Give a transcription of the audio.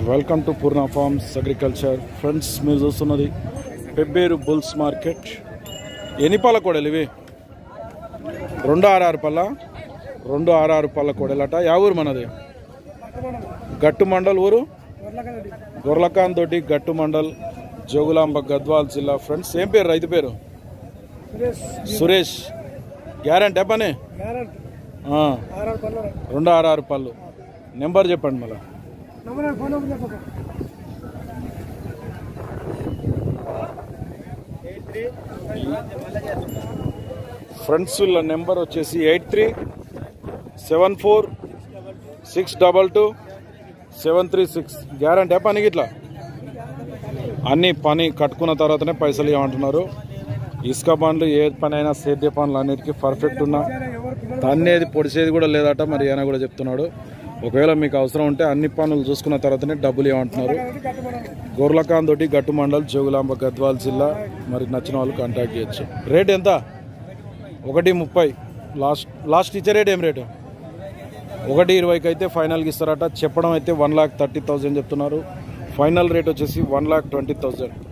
welcome to Purna farms agriculture friends మీరు చూస్తున్నది Pebbair bulls market ఎన్ని పళ్ళ కోడలు ఇవి రెండు ఆరు పళ్ళ రెండు ఆరు పళ్ళ కోడలట యా ఊరు మనది గట్టు మండల్ ఊరు గొర్లకాన్ తోటి గట్టు మండల్ జోగులాంబ గద్వాల్ జిల్లా ఫ్రెండ్స్ ఏం పేరు రైతు పేరు సురేష్ గ్యారంటీ పని ఆ, రెండు ఆరు ఆరు పళ్ళు నెంబర్ చెప్పండి మళ్ళీ ఫ్రెండ్స్ వీళ్ళ నెంబర్ వచ్చేసి eight three seven four six double two seven three six guarantee పనికి ఇట్లా అన్ని పని కట్టుకున్న తర్వాతనే పైసలు ఇవ్వమంటున్నారు ఇసుక పనులు ఏ పని అయినా సేద్య పనులు అన్నిటికీ పర్ఫెక్ట్ ఉన్నా తన్నేది పొడిచేది కూడా లేదట మరి ఆయన కూడా చెప్తున్నాడు ఒకవేళ మీకు అవసరం ఉంటే అన్ని పనులు చూసుకున్న తర్వాతనే డబ్బులు ఇవ్వమంటున్నారు గొర్లకాన్ తోటి గట్టు మండల్ జోగులాంబ గద్వాల్ జిల్లా మరి నచ్చిన వాళ్ళు కాంటాక్ట్ చేయొచ్చు రేట్ ఎంత ఒకటి ముప్పై లాస్ట్ లాస్ట్ ఇచ్చే రేట్ ఏం రేటు ఒకటి ఇరవైకి అయితే ఫైనల్కి ఇస్తారట చెప్పడం అయితే వన్ లాక్ థర్టీ థౌజండ్ చెప్తున్నారు ఫైనల్ రేట్ వచ్చేసి వన్ లాక్ ట్వంటీ థౌజండ్